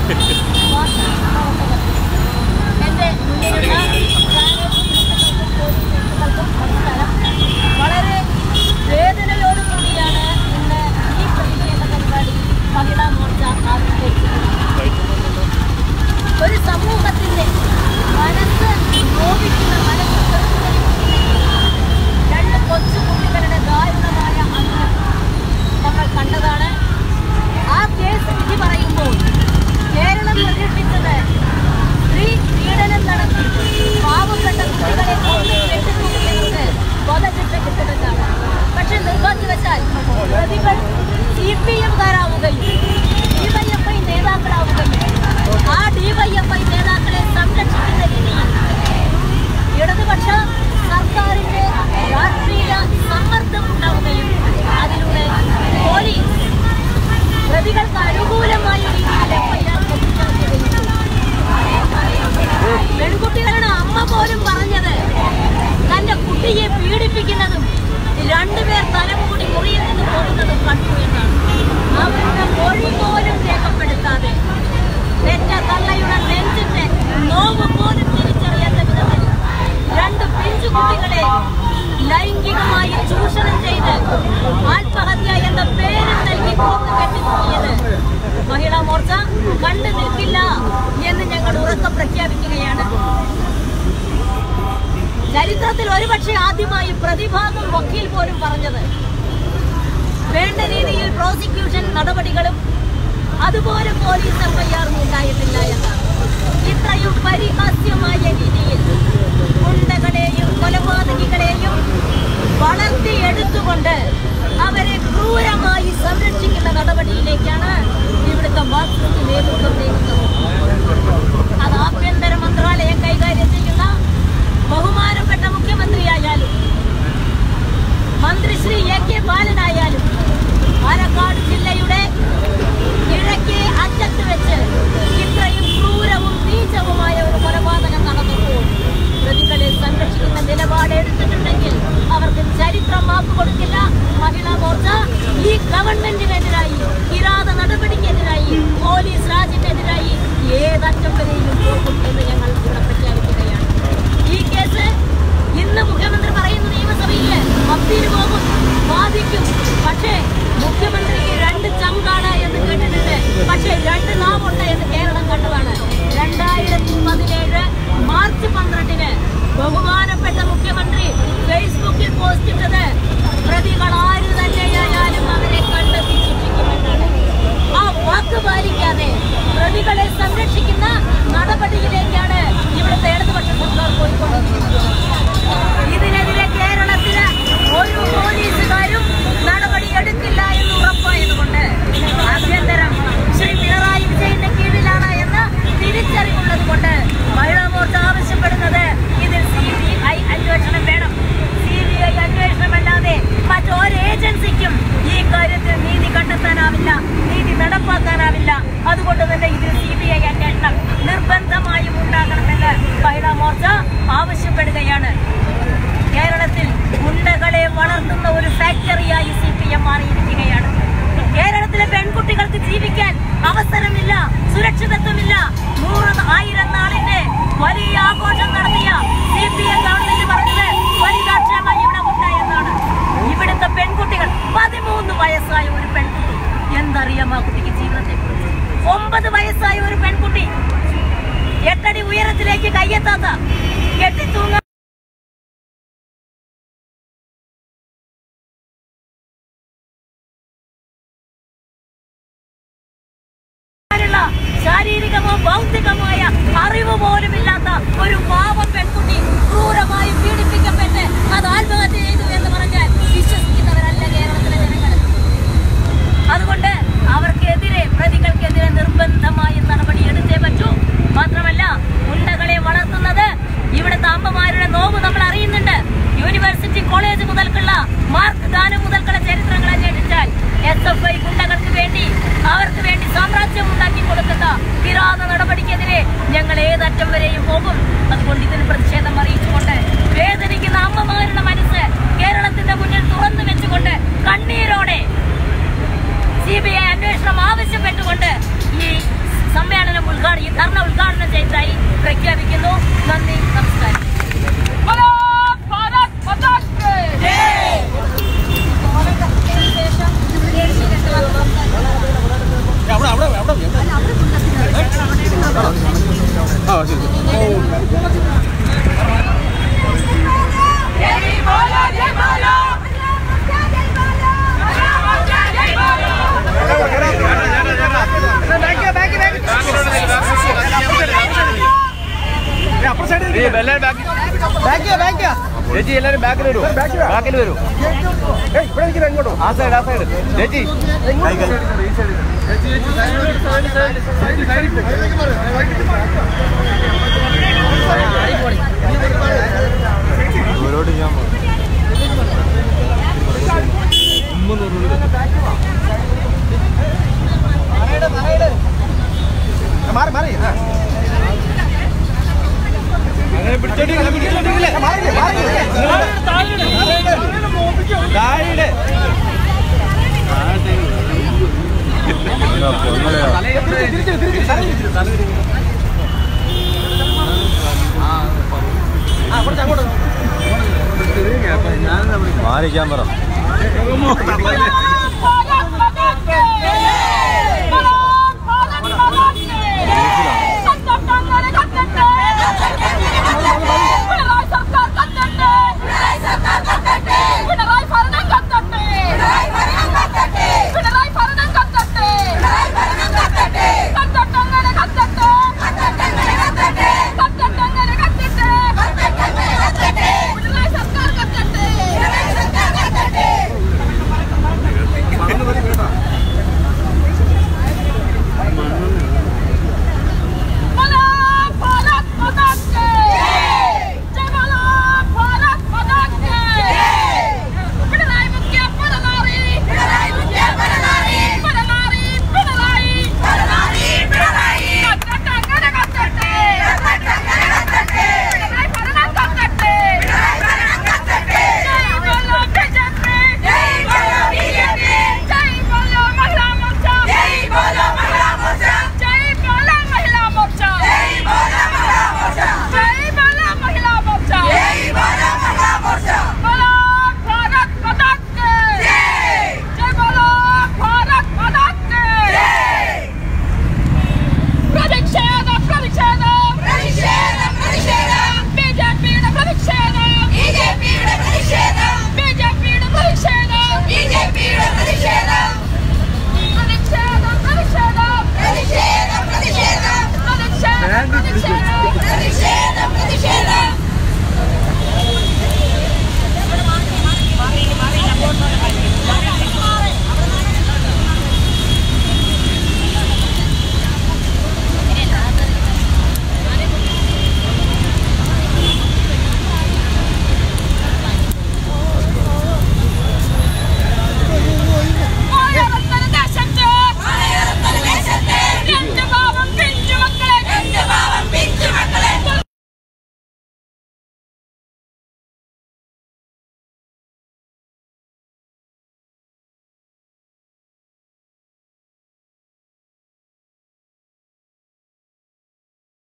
എന്റെ മുന്നിലുള്ള നമസ്കാരം വളരെ വേദനയോടുകൂടിയാണ് ഇന്ന് ഈ പ്രീതി എന്ന പരിപാടി മഹിളാ മോർച്ച ആവിഷ്കരിച്ചിട്ടുള്ളത് ഒരു സമൂഹത്തിന്റെ മനസ്സ് നോവിക്കുന്ന മനസ്സ് തെറിപ്പിക്കുന്ന രണ്ട് കൊച്ചു കുട്ടികളുടെ ദാരുണമായ അന്ത്യം നമ്മൾ കണ്ടതാണ് ആ കേസ് വിധി പറയുമ്പോൾ കേരളം പ്രകടിപ്പിച്ചത് സ്ത്രീ പീഡനം നടത്തി പാവപ്പെട്ട കുട്ടികളെ കൊന്നു കെട്ടിത്തൂക്കിയത് കൊലശിക്ഷ കിട്ടുമെന്നാണ് പക്ഷെ നിർഭാഗ്യവശാൽ പ്രതികൾ സി പി എംകാരാവുകയും ഡിവൈഎഫ്ഐ നേതാക്കളാവുകയും ആ ഡിവൈഎഫ്ഐ നേതാക്കളെ സംരക്ഷിക്കുന്ന രീതിയിൽ ഇടതുപക്ഷ സർക്കാരിന്റെ രാഷ്ട്രീയ സമ്മർദ്ദം ഉണ്ടാവുകയും അതിലൂടെ പോലീസ് പ്രതികൾക്ക് അനുകൂലമായ രീതിയിൽ എഫ്ഐആർ പ്രതിചേർക്കുകയും ചെയ്തു. പെൺകുട്ടികളുടെ അമ്മ പോലും പറഞ്ഞത് തന്റെ കുട്ടിയെ പീഡിപ്പിക്കുന്നതും രണ്ടുപേർ തലമുടി മുറിയിൽ നിന്ന് പോകുന്നതും കണ്ടു എന്നാണ് അവരുടെ മൊഴി പോലും രേഖപ്പെടുത്താതെ പെറ്റ തള്ളയുടെ നെഞ്ചിന്റെ നോവ് പോലും തിരിച്ചറിയാത്ത വിധത്തിൽ രണ്ട് പിഞ്ചു കുട്ടികളെ ലൈംഗികമായി ചൂഷണം ചെയ്ത് ആത്മഹത്യ എന്ന പേര് നൽകി കൊന്നു കെട്ടിപ്പോയത് മഹിളാ മോർച്ച കണ്ടു നിൽക്കില്ല എന്ന് ഞങ്ങൾ ഉറക്കം പ്രഖ്യാപിക്കുകയാണ് ചരിത്രത്തിൽ ഒരുപക്ഷെ ആദ്യമായി പ്രതിഭാഗം വക്കീൽ പോലും പറഞ്ഞത് വേണ്ട രീതിയിൽ പ്രോസിക്യൂഷൻ നടപടികളും അതുപോലെ പോലീസ് എഫ്ഐആറും ഉണ്ടായിട്ടില്ല എന്നാണ് ഇത്രയും പരിഹാസ്യമായ രീതിയിൽ ഗുണ്ടകളെയും കൊലപാതകികളെയും വളർത്തിയെടുത്തുകൊണ്ട് അവരെ ക്രൂരമായി സംരക്ഷിക്കുന്ന നടപടിയിലേക്കാണ് ഇവിടുത്തെ മാർക്സിസ്റ്റ് നേതൃത്വം നീങ്ങുന്നത് അത് ആഭ്യന്തര മന്ത്രാലയം കൈകാര്യം ചെയ്യുന്ന ബഹുമാനപ്പെട്ട മുഖ്യമന്ത്രിയായാലും മന്ത്രി ശ്രീ എ കെ ബാലനായാലും പാലക്കാട് ജില്ലയുടെ കിഴക്കേ അറ്റത്ത് വെച്ച് ഇത്രയും ക്രൂരവും നീചവുമായ ഒരു കൊലപാതകം നടന്നപ്പോൾ പ്രതികളെ സംരക്ഷിക്കുന്ന നിലപാട് എടുത്തിട്ടുണ്ടെങ്കിൽ അവർക്ക് ചരിത്രം മാപ്പ് കൊടുക്കില്ല മഹിളാ മോർച്ച ഈ ഗവൺമെന്റിനെതിരായി കിരാത നടപടിക്കെതിരായി പോലീസ് രാജിനെതിരായി ഏതറ്റം വരെയും പോകും എന്ന് ഞങ്ങൾ ഇവിടെ പ്രഖ്യാപിക്കുകയാണ് ഈ കേസ് ഇന്ന് മുഖ്യമന്ത്രി പറയുന്ന നിയമസഭയില് അപ്പീൽ പോകും വാദിക്കും പക്ഷേ മുഖ്യമന്ത്രിക്ക് രണ്ട് ചങ്കാണ് എന്ന് കേട്ടിട്ടുണ്ട് പക്ഷേ രണ്ട് നാവുണ്ട് എന്ന് കേരളം കണ്ടതാണ് രണ്ടായിരത്തി പതിനേഴ് മാർച്ച് പന്ത്രണ്ടിന് ബഹുമാനപ്പെട്ട മുഖ്യമന്ത്രി ഫേസ്ബുക്കിൽ പോസ്റ്റ് ഇട്ടത് പ്രതികൾ ആര് തന്നെയായാലും അവരെ കണ്ടെത്തി ശിക്ഷിക്കുമെന്നാണ് ആ വാക്ക് പാലിക്കാതെ പ്രതികളെ സംരക്ഷിക്കുന്ന നടപടിയിലേക്കാണ് ഇവിടുത്തെ ഇടതുപക്ഷ സർക്കാർ പോയിക്കൊണ്ടിരിക്കുന്നത് ഇതിനെതിരെ കേരളത്തില് ഒരു പോലീസുകാരും നടപടി എടുക്കില്ല എന്ന് ഉറപ്പായതുകൊണ്ട് ആഭ്യന്തരം ശ്രീ പിണറായി വിജയന്റെ കീഴിലാണ് എന്ന് തിരിച്ചറിവുള്ളത് കൊണ്ട് മഹിളാ മോർച്ച ആവശ്യപ്പെടുന്നത് ഇതിൽ സി ബി ഐ അന്വേഷണം വേണം സി ബി ഐ അന്വേഷണമല്ലാതെ മറ്റൊരു ഏജൻസിക്കും ഈ കാര്യത്തിൽ നീതി കണ്ടെത്താനാവില്ല നീതി നടപ്പാക്കാനാവില്ല അതുകൊണ്ട് തന്നെ ഇതിൽ സി ബി ഐ അന്വേഷണം നിർബന്ധമായും ഉണ്ടാകണമെന്ന് മഹിളാ മോർച്ച ആവശ്യപ്പെടുകയാണ് കേരളത്തിൽ ഗുണ്ടകളെ വളർത്തുന്ന ഒരു ഫാക്ടറിയായി സി പി എം മാറിയിരിക്കുകയാണ് കേരളത്തിലെ പെൺകുട്ടികൾക്ക് ജീവിക്കാൻ അവസരമില്ല സുരക്ഷിതത്വമില്ല നൂറ് ആയിരം നാളിന്റെ വലിയ ആഘോഷം നടത്തിയ സി പി എം ഗവൺമെന്റ് പറഞ്ഞത് വനിതാക്ഷേമം ഇവിടെ ഉണ്ട് എന്നാണ് ഇവിടുത്തെ പെൺകുട്ടികൾ പതിമൂന്ന് വയസ്സായ ഒരു പെൺകുട്ടി എന്തറിയാം ആ കുട്ടിക്ക് ജീവിതത്തെ ഒമ്പത് വയസ്സായ ഒരു പെൺകുട്ടി എട്ടടി ഉയരത്തിലേക്ക് കയ്യെത്താത്ത കെട്ടിത്തൂങ്ങ ാനുള്ള ശാരീരികമോ ഭൗതികമായ അറിവ് പോലും ഇല്ലാത്ത ഒരു പാവം പെൺകുട്ടി ക്രൂരമായി പീഡിപ്പിക്കപ്പെട്ട് അത് ആത്മഹത്യ ചെയ്തു എന്ന് പറഞ്ഞാൽ വിശ്വസിക്കുന്നവരല്ല കേരളത്തിലെ ജനങ്ങൾ അതുകൊണ്ട് അവർക്കെതിരെ പ്രതികൾക്കെതിരെ നിർബന്ധമായും നടപടി എടുത്തേ പറ്റൂ മാത്രമല്ല ഉണ്ടകളെ വളർത്തുന്നത് ഇവിടുത്തെ അമ്മമാരുടെ നോവ് നമ്മൾ അറിയുന്നുണ്ട് യൂണിവേഴ്സിറ്റി കോളേജ് മുതൽക്കുള്ള മാർക്ക് ദാനം മുതൽക്കുള്ള ചരിത്രങ്ങൾ അന്വേഷിച്ചാൽ എസ് എഫ് ഐ ഗുണ്ടകൾക്ക് വേണ്ടി അവർക്ക് വേണ്ടി സാമ്രാജ്യം ഉണ്ടാക്കി കൊടുക്കുന്ന കിരാത നടപടിക്കെതിരെ ഞങ്ങൾ ഏതറ്റം വരെയും പോകും അതുകൊണ്ട് ഇതിന് പ്രതിഷേധം അറിയിച്ചുകൊണ്ട് വേദനിക്കുന്ന അമ്മമാരുടെ മനസ്സ് കേരളത്തിന്റെ മുന്നിൽ തുറന്നു വെച്ചുകൊണ്ട് കണ്ണീരോടെ സി ബി ഐ അന്വേഷണം ആവശ്യപ്പെട്ടുകൊണ്ട് ഈ സമ്മേളനം ഉദ്ഘാടനം ഈ ധർണ ഉദ്ഘാടനം ചെയ്തതായി പ്രഖ്യാപിക്കുന്നു നന്ദി നമസ്കാരം ശേഷം ചേച്ചി എല്ലാരും ബാക്കിൽ വരൂ ബാക്കിൽ വരൂ ആ സൈഡ് ആ സൈഡ് ചേച്ചി മാറി മാറി ആ. താഴെ മാറി ക്യാമറ